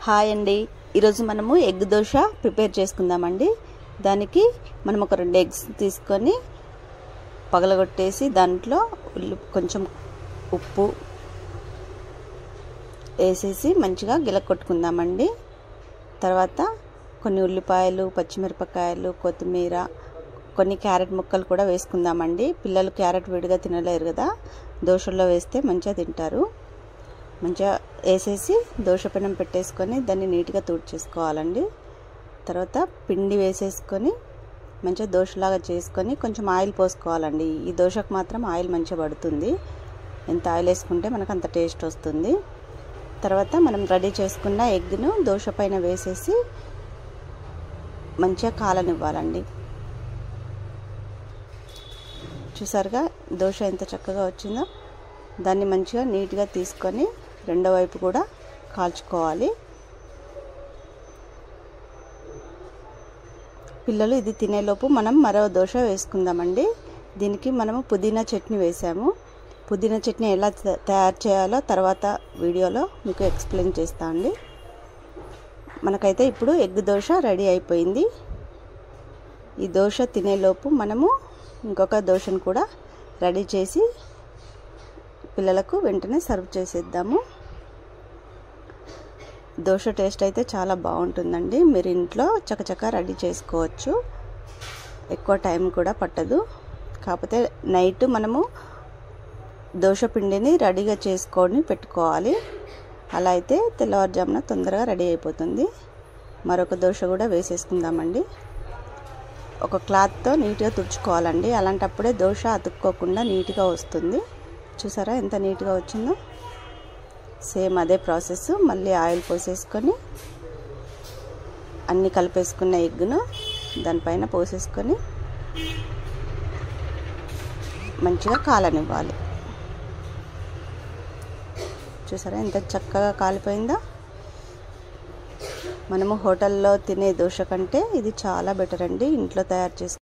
hi అండి ఈరోజు మనము ఎగ్ దోశ ప్రిపేర్ చేసుకుందామండి దానికి మనం ఒక రెండు ఎగ్స్ తీసుకొని పగలగొట్టేసి దాంట్లో ఉల్లి కొంచెం ఉప్పు వేసేసి మంచిగా గిలకొట్టుకుందామండి తర్వాత కొన్ని ఉల్లిపాయలు పచ్చిమిరపకాయలు కొత్తిమీర కొన్ని క్యారెట్ ముక్కలు కూడా వేసుకుందామండి పిల్లలు క్యారెట్ విడిగా తినలేరు కదా దోశల్లో వేస్తే మంచిగా తింటారు మంచిగా వేసేసి దోశ పెనం పెట్టేసుకొని దాన్ని నీట్గా తుడిచేసుకోవాలండి తర్వాత పిండి వేసేసుకొని మంచిగా దోశలాగా చేసుకొని కొంచెం ఆయిల్ పోసుకోవాలండి ఈ దోశకు మాత్రం ఆయిల్ మంచిగా పడుతుంది ఎంత ఆయిల్ వేసుకుంటే మనకు అంత టేస్ట్ వస్తుంది తర్వాత మనం రెడీ చేసుకున్న ఎగ్ను దోశ పైన వేసేసి మంచిగా కాలనివ్వాలండి చూసారుగా దోశ ఎంత చక్కగా వచ్చిందో దాన్ని మంచిగా నీట్గా తీసుకొని రెండో వైపు కూడా కాల్చుకోవాలి పిల్లలు ఇది తినేలోపు మనం మరో దోశ వేసుకుందామండి దీనికి మనము పుదీనా చట్నీ వేసాము పుదీనా చట్నీ ఎలా తయారు చేయాలో తర్వాత వీడియోలో మీకు ఎక్స్ప్లెయిన్ చేస్తా అండి మనకైతే ఇప్పుడు ఎగ్ దోశ రెడీ అయిపోయింది ఈ దోశ తినేలోపు మనము ఇంకొక దోశను కూడా రెడీ చేసి పిల్లలకు వెంటనే సర్వ్ చేసేద్దాము దోశ టేస్ట్ అయితే చాలా బాగుంటుందండి మీరు ఇంట్లో చకచక రెడీ చేసుకోవచ్చు ఎక్కువ టైం కూడా పట్టదు కాకపోతే నైట్ మనము దోశ పిండిని రెడీగా చేసుకొని పెట్టుకోవాలి అలా అయితే తెల్లవారుజామున తొందరగా రెడీ అయిపోతుంది మరొక దోశ కూడా వేసేసుకుందామండి ఒక క్లాత్తో నీట్గా తుడుచుకోవాలండి అలాంటప్పుడే దోశ అతుక్కోకుండా నీట్గా వస్తుంది చూసారా ఎంత నీట్గా వచ్చిందో సేమ్ అదే ప్రాసెస్ మళ్ళీ ఆయిల్ పోసేసుకొని అన్నీ కలిపేసుకున్న ఎగ్గును దానిపైన పోసేసుకొని మంచిగా కాలనివ్వాలి చూసారా ఎంత చక్కగా కాలిపోయిందో మనము హోటల్లో తినే దోశ కంటే ఇది చాలా బెటర్ అండి ఇంట్లో తయారు చేసి